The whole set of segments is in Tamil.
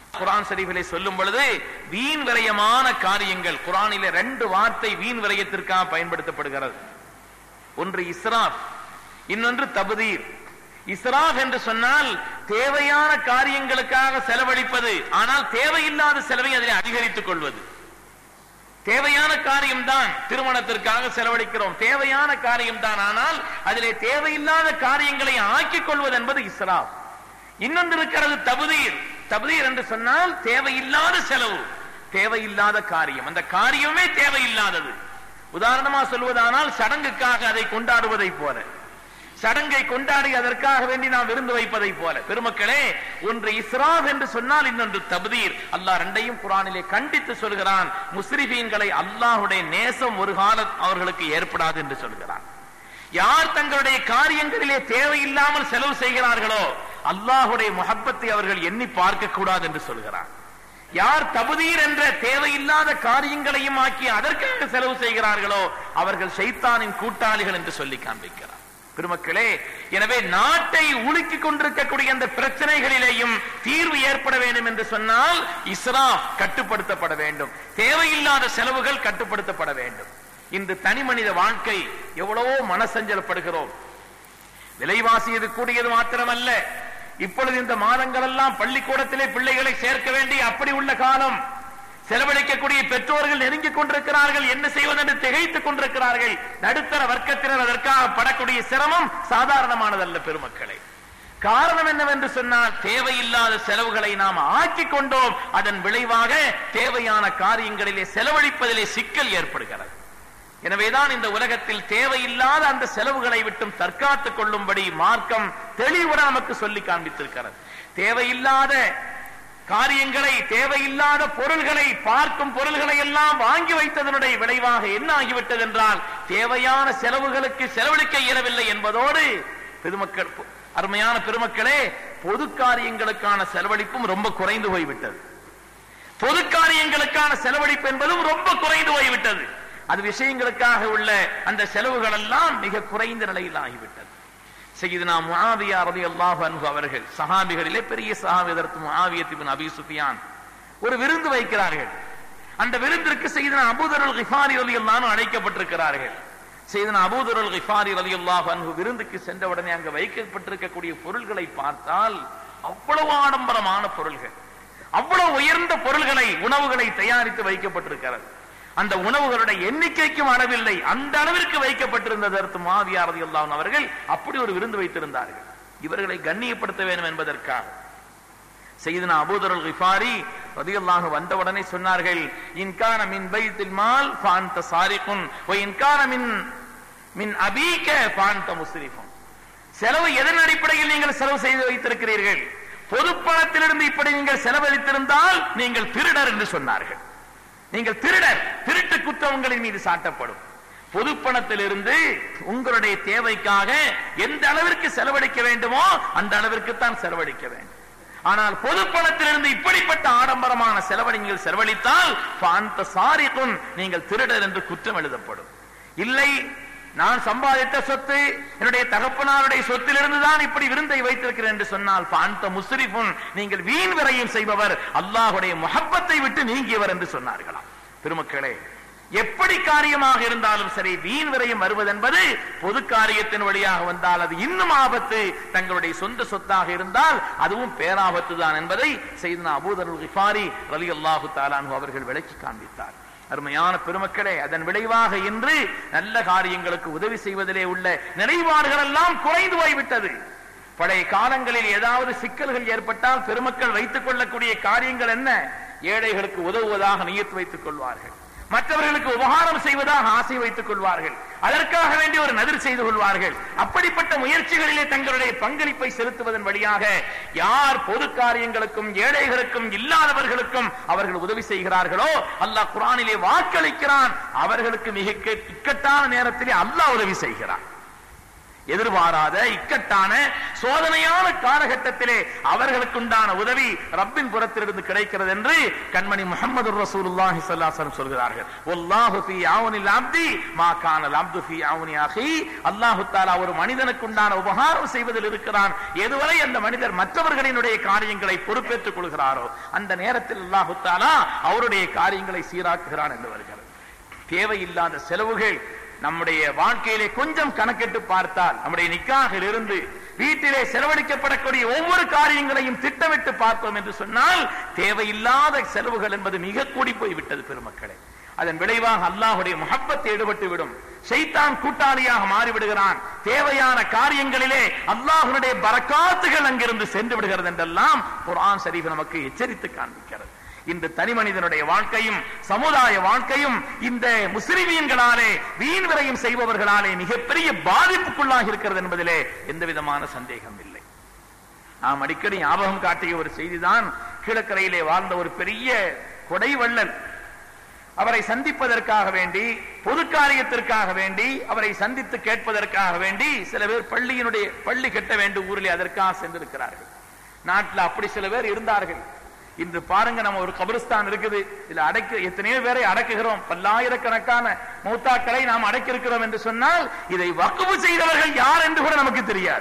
குரான் ஷரீஃபிலே சொல்லும் பொழுது வீண் விரயமான காரியங்கள் குரானிலே ரெண்டு வார்த்தை வீண் விரயத்திற்காக பயன்படுத்தப்படுகிறது ஒன்று இஸ்ராப் இன்னொன்று தபுதீர் இஸ்ராப் என்று சொன்னால் தேவையான காரியங்களுக்காக செலவழிப்பது ஆனால் தேவையில்லாத செலவை அதில் அதிகரித்துக் கொள்வது தேவையான காரியம்தான் திருமணத்திற்காக செலவழிக்கிறோம் தேவையான காரியம்தான் ஆனால் அதிலே தேவையில்லாத காரியங்களை ஆக்கிக் கொள்வது என்பது இஸ்ராப் இன்னொன்று இருக்கிறது தபுதீர் தபுதீர் என்று சொன்னால் தேவையில்லாத செலவு தேவையில்லாத காரியம் அந்த காரியமே தேவையில்லாதது உதாரணமா சொல்வதானால் சடங்குக்காக அதை கொண்டாடுவதை போல சடங்கை கொண்டாடி அதற்காக வேண்டி நாம் விருந்து வைப்பதை போல பெருமக்களே ஒன்று இஸ்ராப் என்று சொன்னால் இன்னொன்று தப்தீர் அல்லாஹ் ரெண்டையும் குரானிலே கண்டித்து சொல்கிறான் முஸ்ரிபீன்களை அல்லாஹுடைய நேசம் ஒரு காலம் அவர்களுக்கு ஏற்படாது என்று சொல்கிறான் யார் தங்களுடைய காரியங்களிலே தேவையில்லாமல் செலவு செய்கிறார்களோ அல்லாஹுடைய முகப்பத்தை அவர்கள் எண்ணி பார்க்க கூடாது என்று சொல்கிறான் யார் தபுதீர் என்ற தேவையில்லாத காரியங்களையும் ஆக்கி அதற்காக செலவு செய்கிறார்களோ அவர்கள் சைத்தானின் கூட்டாளிகள் என்று சொல்லி காண்பிக்கிறார் பெருமக்களே எனவே நாட்டை உலுக்கிக் கொண்டிருக்கக்கூடிய அந்த பிரச்சனைகளிலேயும் தீர்வு ஏற்பட வேண்டும் என்று சொன்னால் இஸ்ராப் கட்டுப்படுத்தப்பட வேண்டும் தேவையில்லாத செலவுகள் கட்டுப்படுத்தப்பட வேண்டும் இன்று தனி மனித வாழ்க்கை எவ்வளவோ மனசஞ்சலப்படுகிறோம் விலைவாசி இது கூடியது மாத்திரமல்ல இப்பொழுது இந்த மாதங்கள் எல்லாம் பள்ளிக்கூடத்திலே பிள்ளைகளை சேர்க்க வேண்டிய அப்படி உள்ள காலம் செலவழிக்கக்கூடிய பெற்றோர்கள் நெருங்கிக் கொண்டிருக்கிறார்கள் என்ன செய்வதென்று திகைத்துக் கொண்டிருக்கிறார்கள் நடுத்தர வர்க்கத்தினர் அதற்காக படக்கூடிய சிரமம் சாதாரணமானதல்ல பெருமக்களை காரணம் என்னவென்று சொன்னால் தேவையில்லாத செலவுகளை நாம் ஆக்கிக் கொண்டோம் அதன் விளைவாக தேவையான காரியங்களிலே செலவழிப்பதிலே சிக்கல் ஏற்படுகிறது எனவேதான் இந்த உலகத்தில் தேவையில்லாத அந்த செலவுகளை விட்டும் தற்காத்துக் கொள்ளும்படி மார்க்கம் தெளிவுற நமக்கு சொல்லி காண்பித்திருக்கிறது தேவையில்லாத காரியங்களை தேவையில்லாத பொருள்களை பார்க்கும் பொருள்களை எல்லாம் வாங்கி வைத்ததனுடைய விளைவாக என்ன ஆகிவிட்டது என்றால் தேவையான செலவுகளுக்கு செலவழிக்க இயலவில்லை என்பதோடு பெருமக்கள் அருமையான பெருமக்களே பொது காரியங்களுக்கான செலவழிப்பும் ரொம்ப குறைந்து போய்விட்டது பொது காரியங்களுக்கான செலவழிப்பு என்பதும் ரொம்ப குறைந்து போய்விட்டது அது விஷயங்களுக்காக உள்ள அந்த செலவுகள் எல்லாம் மிக குறைந்த நிலையில் ஆகிவிட்டது செய்தினா முஆவியா ரலியல்லாஹு அன்ஹு அவர்கள் சஹாபிகளிலே பெரிய சஹாபி அதற்கு முஆவியத் இப்னு அபி சுஃபியான் ஒரு விருந்து வைக்கிறார்கள் அந்த விருந்திற்கு செய்தினா அபூதருல் கிஃபாரி ரலியல்லாஹு அன்ஹு அழைக்கப்பட்டிருக்கிறார்கள் செய்தினா அபூதருல் கிஃபாரி ரலியல்லாஹு அன்ஹு விருந்துக்கு சென்ற உடனே அங்கு வைக்கப்பட்டிருக்கக்கூடிய பொருள்களை பார்த்தால் அவ்வளவு ஆடம்பரமான பொருள்கள் அவ்வளவு உயர்ந்த பொருள்களை உணவுகளை தயாரித்து வைக்கப்பட்டிருக்கிறது அந்த உணவுகளுடைய எண்ணிக்கைக்கும் அளவில்லை அந்த அளவிற்கு வைக்கப்பட்டிருந்ததற்கு மாவியார் ரலியல்லாஹு அவர்கள் அப்படி ஒரு விருந்து வைத்திருந்தார்கள் இவர்களை கண்ணியப்படுத்த வேண்டும் என்பதற்காக செய்தனா அபூதருல் கிஃபாரி ரலியல்லாஹு வந்தவுடனே சொன்னார்கள் இன்கான மின் பைத்தில் மால் ஃபான்த சாரிகுன் வ இன்கான மின் மின் அபீக ஃபான்த முஸ்ரிஃபுன் செலவு எதன் அடிப்படையில் நீங்கள் செலவு செய்து வைத்திருக்கிறீர்கள் பொது பணத்திலிருந்து இப்படி நீங்கள் செலவழித்திருந்தால் நீங்கள் திருடர் என்று சொன்னார்கள் நீங்கள் திருடர் திருட்டு குற்றம் உங்களின் மீது சாட்டப்படும் பொது பணத்திலிருந்து உங்களுடைய தேவைக்காக எந்த அளவிற்கு செலவழிக்க வேண்டுமோ அந்த அளவிற்கு தான் செலவழிக்க வேண்டும் ஆனால் பொது பணத்திலிருந்து இப்படிப்பட்ட ஆடம்பரமான செலவை நீங்கள் செலவழித்தால் அந்த சாரிக்கும் நீங்கள் திருடர் என்று குற்றம் எழுதப்படும் இல்லை நான் சம்பாதித்த சொத்து என்னுடைய தகப்பனாருடைய சொத்திலிருந்து தான் இப்படி விருந்தை வைத்திருக்கிறேன் என்று சொன்னால் பாந்த முஸ்ரிஃபுன் நீங்கள் வீண் விரையும் செய்பவர் அல்லாஹுடைய முகப்பத்தை விட்டு நீங்கியவர் என்று சொன்னார்களாம் பெருமக்களே எப்படி காரியமாக இருந்தாலும் சரி வீண் விரயம் வருவதென்பது பொது காரியத்தின் வழியாக வந்தால் அது இன்னும் ஆபத்து தங்களுடைய சொந்த சொத்தாக இருந்தால் அதுவும் பேராபத்து தான் என்பதை செய்தனா அபூதருல் கிஃபாரி ரலி அல்லாஹு தாலானு அவர்கள் விளக்கி காண்பித்தார் அருமையான பெருமக்களே அதன் விளைவாக இன்று நல்ல காரியங்களுக்கு உதவி செய்வதிலே உள்ள நிலைப்பாடுகள் எல்லாம் குறைந்து போய்விட்டது பழைய காலங்களில் ஏதாவது சிக்கல்கள் ஏற்பட்டால் பெருமக்கள் வைத்துக் கொள்ளக்கூடிய காரியங்கள் என்ன ஏழைகளுக்கு உதவுவதாக நியத்து வைத்துக் கொள்வார்கள் மற்றவர்களுக்கு உபகாரம் செய்வதாக ஆசை வைத்துக் கொள்வார்கள் அதற்காக வேண்டி ஒரு நதிர் செய்து கொள்வார்கள் அப்படிப்பட்ட முயற்சிகளிலே தங்களுடைய பங்களிப்பை செலுத்துவதன் வழியாக யார் பொது காரியங்களுக்கும் ஏழைகளுக்கும் இல்லாதவர்களுக்கும் அவர்கள் உதவி செய்கிறார்களோ அல்லாஹ் குரானிலே வாக்களிக்கிறான் அவர்களுக்கு மிக இக்கட்டான நேரத்திலே அல்லாஹ் உதவி செய்கிறான் எதிர்பாராத இக்கட்டான சோதனையான காலகட்டத்திலே அவர்களுக்குண்டான உதவி ரப்பின் புறத்திலிருந்து கிடைக்கிறது என்று கண்மணி முகமது ரசூலுல்லாஹி ஸல்லல்லாஹு சொல்கிறார்கள் வல்லாஹு ஃபீ ஆவுனில் அப்தி மா கான அப்து ஃபீ ஆவுனி அஹி அல்லாஹ் தஆலா ஒரு மனிதனுக்குண்டான உபகாரம் செய்வதில் இருக்கிறான் எதுவரை அந்த மனிதர் மற்றவர்களினுடைய காரியங்களை பொறுப்பேற்றுக் கொள்கிறாரோ அந்த நேரத்தில் அல்லாஹ் தஆலா அவருடைய காரியங்களை சீராக்குகிறான் என்று வருகிறது தேவையில்லாத செலவுகள் நம்முடைய வாழ்க்கையிலே கொஞ்சம் கணக்கிட்டு பார்த்தால் நம்முடைய நிக்காகில் இருந்து வீட்டிலே செலவழிக்கப்படக்கூடிய ஒவ்வொரு காரியங்களையும் திட்டமிட்டு பார்த்தோம் என்று சொன்னால் தேவையில்லாத செலவுகள் என்பது மிக கூடி போய்விட்டது பெருமக்களே அதன் விளைவாக அல்லாஹுடைய முகப்பத்தை ஈடுபட்டு விடும் ஷைத்தான் கூட்டாளியாக மாறிவிடுகிறான் தேவையான காரியங்களிலே அல்லாஹுடைய பரக்காத்துகள் அங்கிருந்து சென்று விடுகிறது என்றெல்லாம் குர்ஆன் ஷரீஃப் நமக்கு எச்சரித்து காண்பிக்கிறது இந்த தனி மனிதனுடைய வாழ்க்கையும் சமுதாய வாழ்க்கையும் இந்த முஸ்லிமீன்களாலே வீண் விரயம் செய்பவர்களாலே மிகப்பெரிய பாதிப்புக்குள்ளாக இருக்கிறது என்பதிலே எந்த விதமான சந்தேகம் இல்லை நாம் அடிக்கடி ஞாபகம் காட்டிய ஒரு செய்திதான் கீழக்கரையிலே வாழ்ந்த ஒரு பெரிய கொடை வள்ளல் அவரை சந்திப்பதற்காக வேண்டி பொது காரியத்திற்காக வேண்டி அவரை சந்தித்து கேட்பதற்காக வேண்டி சில பேர் பள்ளியினுடைய பள்ளி கட்ட வேண்டும் ஊரிலே அதற்காக சென்றிருக்கிறார்கள் நாட்டில் அப்படி சில பேர் இருந்தார்கள் இன்று பாருங்க நம்ம ஒரு கபிரிஸ்தான் இருக்குது இதுல அடைக்க எத்தனையோ பேரை அடக்குகிறோம் பல்லாயிரக்கணக்கான மூத்தாக்களை நாம் அடக்கியிருக்கிறோம் என்று சொன்னால் இதை வக்குவு செய்தவர்கள் யார் என்று கூட நமக்கு தெரியாது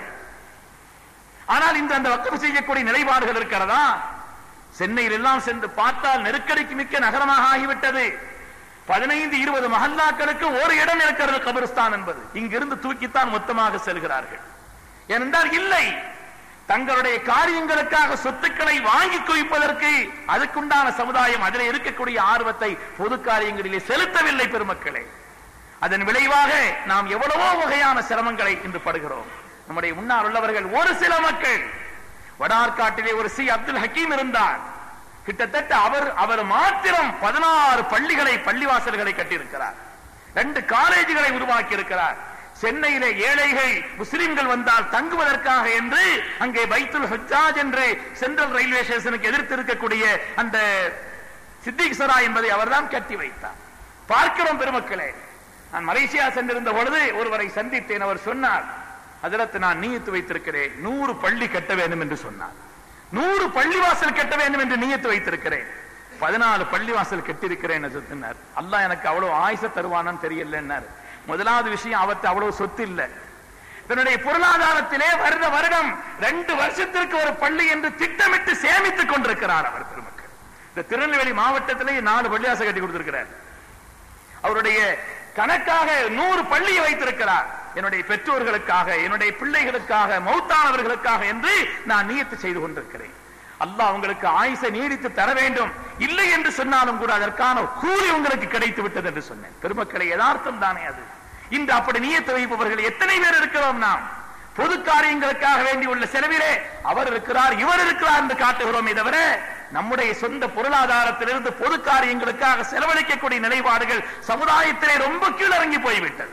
ஆனால் இந்த அந்த வக்குவு செய்யக்கூடிய நிலைப்பாடுகள் இருக்கிறதா சென்னையில் எல்லாம் சென்று பார்த்தால் நெருக்கடிக்கு மிக்க நகரமாக ஆகிவிட்டது பதினைந்து இருபது மஹல்லாக்களுக்கு ஒரு இடம் இருக்கிறது கபிரிஸ்தான் என்பது இங்கிருந்து தூக்கித்தான் மொத்தமாக செல்கிறார்கள் ஏனென்றால் இல்லை தங்களுடைய காரியங்களுக்காக சொத்துக்களை வாங்கி குவிப்பதற்கு அதுக்குண்டான சமுதாயம் அதில் இருக்கக்கூடிய ஆர்வத்தை பொது காரியங்களிலே செலுத்தவில்லை பெருமக்களே அதன் விளைவாக நாம் எவ்வளவோ வகையான சிரமங்களை இன்று படுகிறோம் நம்முடைய முன்னால் உள்ளவர்கள் ஒரு சில மக்கள் வடார்காட்டிலே ஒரு சி அப்துல் ஹக்கீம் இருந்தார் கிட்டத்தட்ட அவர் அவர் மாத்திரம் பதினாறு பள்ளிகளை பள்ளிவாசல்களை கட்டியிருக்கிறார் ரெண்டு காலேஜுகளை உருவாக்கி இருக்கிறார் சென்னையிலே ஏழைகள் முஸ்லிம்கள் வந்தால் தங்குவதற்காக என்று அங்கே பைத்துல் ஹஜ்ஜாஜ் என்று சென்ட்ரல் ரயில்வே ஸ்டேஷனுக்கு எதிர்த்து இருக்கக்கூடிய அந்த சித்திக் சரா என்பதை அவர்தான் கட்டி வைத்தார் பார்க்கிறோம் பெருமக்களே நான் மலேசியா சென்றிருந்த பொழுது ஒருவரை சந்தித்தேன் அவர் சொன்னார் அதிலத்து நான் நீயத்து வைத்திருக்கிறேன் நூறு பள்ளி கட்ட வேண்டும் என்று சொன்னார் நூறு பள்ளிவாசல் கட்ட வேண்டும் என்று நீயத்து வைத்திருக்கிறேன் பதினாலு பள்ளிவாசல் கட்டியிருக்கிறேன் சொன்னார் அல்லாஹ் எனக்கு அவ்வளவு ஆயுச தருவானான்னு தெரியலன்னாரு முதலாவது விஷயம் அவர்த்து அவ்வளவு சொத்து இல்ல தன்னுடைய பொருளாதாரத்திலே வருட வருடம் ரெண்டு வருஷத்திற்கு ஒரு பள்ளி என்று திட்டமிட்டு சேமித்துக் கொண்டிருக்கிறார் அவர் பெருமக்கள் இந்த திருநெல்வேலி மாவட்டத்திலே நாலு பள்ளிவாசல் கட்டி கொடுத்திருக்கிறார் அவருடைய கணக்காக நூறு பள்ளியை வைத்திருக்கிறார் என்னுடைய பெற்றோர்களுக்காக என்னுடைய பிள்ளைகளுக்காக மௌத்தானவர்களுக்காக என்று நான் நியத்து செய்து கொண்டிருக்கிறேன் அல்லாஹ் உங்களுக்கு ஆயுசை நீடித்து தர வேண்டும் இல்லை என்று சொன்னாலும் கூட அதற்கான கூலி உங்களுக்கு கிடைத்து விட்டது என்று சொன்னேன் பெருமக்களை யதார்த்தம் தானே அது இன்று அப்படி நீயத்து வைப்பவர்கள் எத்தனை பேர் இருக்கிறோம் நாம் பொது காரியங்களுக்காக வேண்டி உள்ள செலவிலே அவர் இருக்கிறார் இவர் இருக்கிறார் என்று காட்டுகிறோமே தவிர நம்முடைய சொந்த பொருளாதாரத்திலிருந்து பொது காரியங்களுக்காக செலவழிக்கக்கூடிய நிலைப்பாடுகள் சமுதாயத்திலே ரொம்ப கீழிறங்கி போய்விட்டது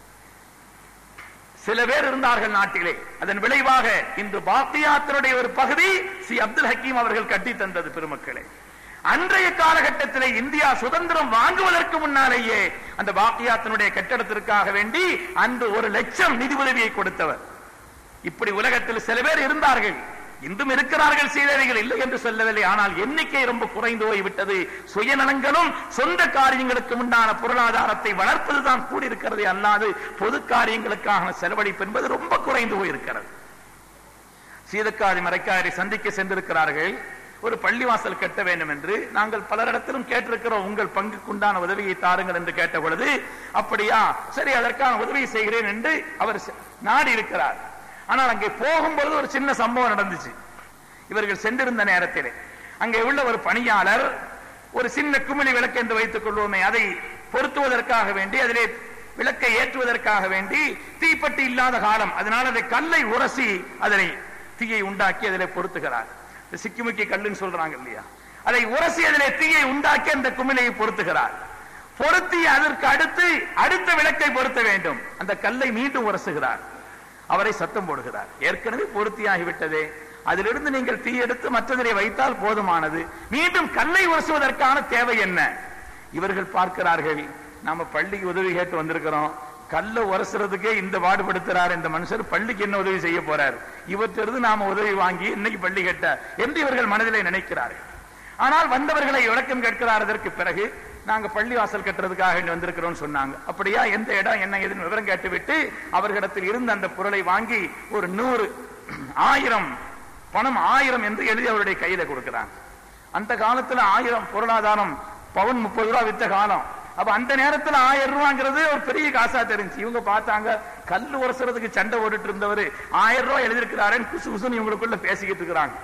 சில பேர் இருந்தார்கள் நாட்டிலே அதன் விளைவாக இன்று பாத்தியாத்தினுடைய ஒரு பகுதி சி அப்துல் ஹக்கீம் அவர்கள் கட்டி தந்தது பெருமக்களே அன்றைய காலகட்டத்திலே இந்தியா சுதந்திரம் வாங்குவதற்கு முன்னாலேயே அந்த பாக்கியாத்தினுடைய கட்டடத்திற்காக வேண்டி அன்று ஒரு லட்சம் நிதி உதவியை கொடுத்தவர் இப்படி உலகத்தில் சில பேர் இருந்தார்கள் இன்றும் இருக்கிறார்கள் செய்தவைகள் இல்லை என்று சொல்லவில்லை ஆனால் எண்ணிக்கை ரொம்ப குறைந்து போய்விட்டது சுயநலங்களும் சொந்த காரியங்களுக்கு உண்டான பொருளாதாரத்தை வளர்ப்பதுதான் கூடியிருக்கிறது அல்லாது பொது காரியங்களுக்கான செலவழிப்பு என்பது ரொம்ப குறைந்து போயிருக்கிறது சீதக்காரி மறைக்காரி சந்திக்க சென்றிருக்கிறார்கள் ஒரு பள்ளிவாசல் கட்ட வேண்டும் என்று நாங்கள் பலரிடத்திலும் கேட்டிருக்கிறோம் உங்கள் பங்குக்குண்டான உதவியை தாருங்கள் என்று கேட்ட பொழுது அப்படியா சரி அதற்கான உதவியை செய்கிறேன் என்று அவர் நாடி இருக்கிறார் ஆனால் அங்கே போகும்பொழுது ஒரு சின்ன சம்பவம் நடந்துச்சு இவர்கள் சென்றிருந்த நேரத்திலே அங்கே உள்ள ஒரு பணியாளர் ஒரு சின்ன குமிழி விளக்கு என்று வைத்துக் கொள்வோமே அதை பொருத்துவதற்காக வேண்டி அதிலே விளக்கை ஏற்றுவதற்காக வேண்டி தீப்பட்டி இல்லாத காலம் அதனால் அதை கல்லை உரசி அதனை தீயை உண்டாக்கி அதிலே பொருத்துகிறார் சிக்கிமுக்கி கல்லுன்னு சொல்றாங்க இல்லையா அதை உரசி அதிலே தீயை உண்டாக்கி அந்த குமிழையை பொருத்துகிறார் பொருத்தி அதற்கு அடுத்து அடுத்த விளக்கை பொருத்த வேண்டும் அந்த கல்லை மீண்டும் உரசுகிறார் அவரை சத்தம் போடுகிறார் ஏற்கனவே பொருத்தியாகிவிட்டதே அதிலிருந்து நீங்கள் தீ எடுத்து மற்றதிலே வைத்தால் போதுமானது மீண்டும் கல்லை உரசுவதற்கான தேவை என்ன இவர்கள் பார்க்கிறார்கள் நாம பள்ளிக்கு உதவி கேட்டு வந்திருக்கிறோம் கல்ல உரசுறதுக்கே இந்த பாடுபடுத்துறாரு இந்த மனுஷர் பள்ளிக்கு என்ன உதவி செய்ய போறார் இவற்றிலிருந்து நாம உதவி வாங்கி இன்னைக்கு பள்ளி கட்ட என்று இவர்கள் மனதிலே நினைக்கிறார்கள் ஆனால் வந்தவர்களை விளக்கம் கேட்கிறார் அதற்கு பிறகு நாங்க பள்ளி வாசல் கட்டுறதுக்காக இங்க வந்திருக்கிறோம் சொன்னாங்க அப்படியா எந்த இடம் என்ன ஏதுன்னு விவரம் கேட்டுவிட்டு அவர்களிடத்தில் இருந்த அந்த பொருளை வாங்கி ஒரு நூறு ஆயிரம் பணம் ஆயிரம் என்று எழுதி அவருடைய கையில கொடுக்கிறாங்க அந்த காலத்துல ஆயிரம் பொருளாதாரம் பவுன் முப்பது ரூபா வித்த காலம் அப்ப அந்த நேரத்துல ஆயிரம் ரூபாங்கிறது ஒரு பெரிய காசா தெரிஞ்சு இவங்க பார்த்தாங்க கல் உரசுறதுக்கு சண்டை ஓடிட்டு இருந்தவர் ஆயிரம் ரூபாய் எழுதியிருக்கிறாருன்னு குசு குசுன்னு இவங்களுக்குள்ள பேசிக்கிட்டு இருக்கிறாங்க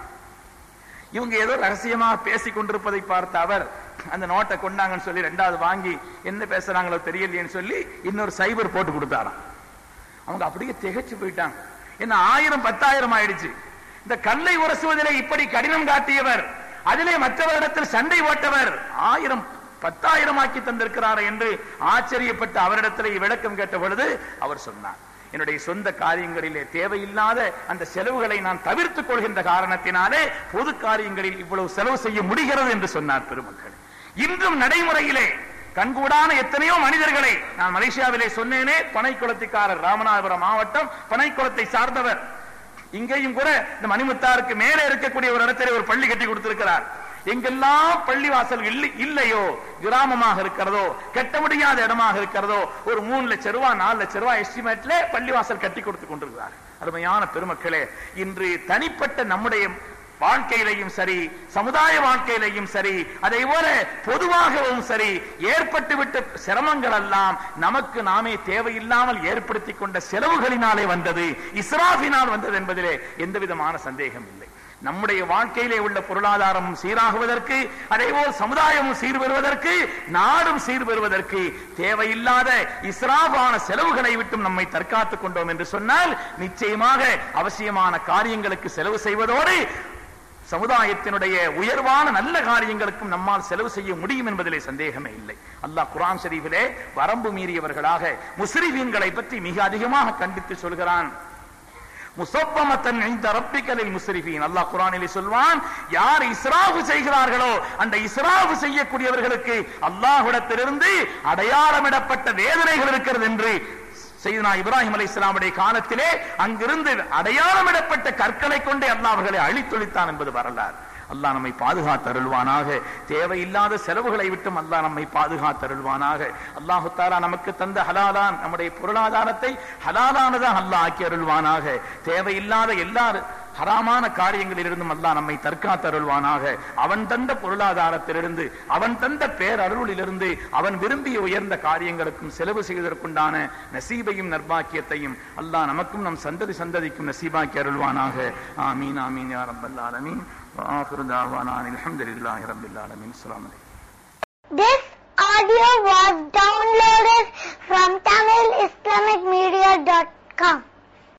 இவங்க ஏதோ ரகசியமா பேசி கொண்டிருப்பதை பார்த்த அவர் அந்த நோட்டை கொண்டாங்கன்னு சொல்லி ரெண்டாவது வாங்கி என்ன பேசுறாங்களோ தெரியலையேன்னு சொல்லி இன்னொரு சைபர் போட்டு கொடுத்தாராம் அவங்க அப்படியே திகைச்சு போயிட்டாங்க என்ன ஆயிரம் பத்தாயிரம் ஆயிடுச்சு இந்த கல்லை உரசுவதிலே இப்படி கடினம் காட்டியவர் அதிலே மற்றவரிடத்தில் சண்டை ஓட்டவர் ஆயிரம் பத்தாயிரம் ஆக்கி தந்திருக்கிறார் என்று ஆச்சரியப்பட்டு அவரிடத்தில் விளக்கம் கேட்ட பொழுது அவர் சொன்னார் என்னுடைய சொந்த காரியங்களிலே தேவையில்லாத அந்த செலவுகளை நான் தவிர்த்துக் கொள்கின்ற காரணத்தினாலே பொது காரியங்களில் இவ்வளவு செலவு செய்ய முடிகிறது என்று சொன்னார் பெருமக்கள் இன்றும் நடைமுறையிலே கண்கூடான எத்தனையோ மனிதர்களை நான் மலேசியாவிலே சொன்னேனே பனைக்குளத்திக்காரர் ராமநாதபுரம் மாவட்டம் பனைக்குளத்தை சார்ந்தவர் இங்கேயும் கூட இந்த மணிமுத்தாருக்கு மேலே இருக்கக்கூடிய ஒரு இடத்திலே ஒரு பள்ளி கட்டி கொடுத்திருக்கிறார் எங்கெல்லாம் பள்ளி வாசல் இல்லை- இல்லையோ கிராமமாக இருக்கிறதோ கட்ட முடியாத இடமாக இருக்கிறதோ ஒரு மூணு லட்சம் ரூபாய் நாலு லட்சம் ரூபாய் எஸ்டிமேட்ல பள்ளி வாசல் கட்டி கொடுத்து கொண்டிருக்கிறார் அருமையான பெருமக்களே இன்று தனிப்பட்ட நம்முடைய வாழ்க்கையிலையும் சரி சமுதாய வாழ்க்கையிலையும் சரி அதை போல பொதுவாகவும் சரி ஏற்பட்டுவிட்ட சிரமங்கள் எல்லாம் நமக்கு நாமே தேவையில்லாமல் ஏற்படுத்திக் கொண்ட செலவுகளினாலே வந்தது இஸ்ராஃபினால் வந்தது என்பதிலே எந்த விதமான சந்தேகம் இல்லை நம்முடைய வாழ்க்கையிலே உள்ள பொருளாதாரமும் சீராகுவதற்கு அதேபோல் சமுதாயமும் சீர்பெறுவதற்கு நாடும் சீர்பெறுவதற்கு தேவையில்லாத இஸ்ராபான செலவுகளை விட்டும் நம்மை தற்காத்துக் கொண்டோம் என்று சொன்னால் நிச்சயமாக அவசியமான காரியங்களுக்கு செலவு செய்வதோடு சமுதாயத்தினுடைய உயர்வான நல்ல காரியங்களுக்கும் நம்மால் செலவு செய்ய முடியும் என்பதிலே சந்தேகமே இல்லை அல்லாஹ் குர்ஆன் ஷரீஃபிலே வரம்பு மீறியவர்களாக முஸ்லிமீன்களை பற்றி மிக அதிகமாக கண்டித்து சொல்கிறான் முசப்பமத்தன் இந்த ரப்பிக்கலில் முஸ்ரிஃபீன் அல்லாஹ் குர்ஆனிலே சொல்வான் யார் இஸ்ராஃபு செய்கிறார்களோ அந்த இஸ்ராஃபு செய்யக்கூடியவர்களுக்கு அல்லாஹ்விடத்திலிருந்து அடையாளமிடப்பட்ட வேதனைகள் இருக்கிறது என்று செய்தனா இப்ராஹிம் அலை இஸ்லாமுடைய காலத்திலே அங்கிருந்து அடையாளமிடப்பட்ட கற்களை கொண்டே அல்லாஹ் அவர்களை அழித்தொழித்தான் என்பது வரலாறு அல்லாஹ் நம்மை பாதுகாத்தருள்வானாக தேவையில்லாத செலவுகளை விட்டும் அல்லாஹ் நம்மை பாதுகாத்தருள்வானாக அல்லாஹு தாலா நமக்கு தந்த ஹலாலான் நம்முடைய பொருளாதாரத்தை ஹலாலானதாக அல்லாஹ் ஆக்கி அருள்வானாக தேவையில்லாத எல்லா ஹராமான காரியங்களிலிருந்தும் அல்லாஹ் நம்மை தற்காத்தருள்வானாக அவன் தந்த பொருளாதாரத்திலிருந்து அவன் தந்த பேரருளிலிருந்து அவன் விரும்பிய உயர்ந்த காரியங்களுக்கும் செலவு செய்வதற்குண்டான நசீபையும் நர்பாக்கியத்தையும் அல்லாஹ் நமக்கும் நம் சந்ததி சந்ததிக்கும் நசீபாக்கி அருள்வானாக ஆமீன் ஆமீன் யா ரப்பல் ஆலமீன் وآخر دعوانا أن الحمد لله رب العالمين السلام عليكم This audio was downloaded from TamilIslamicMedia.com.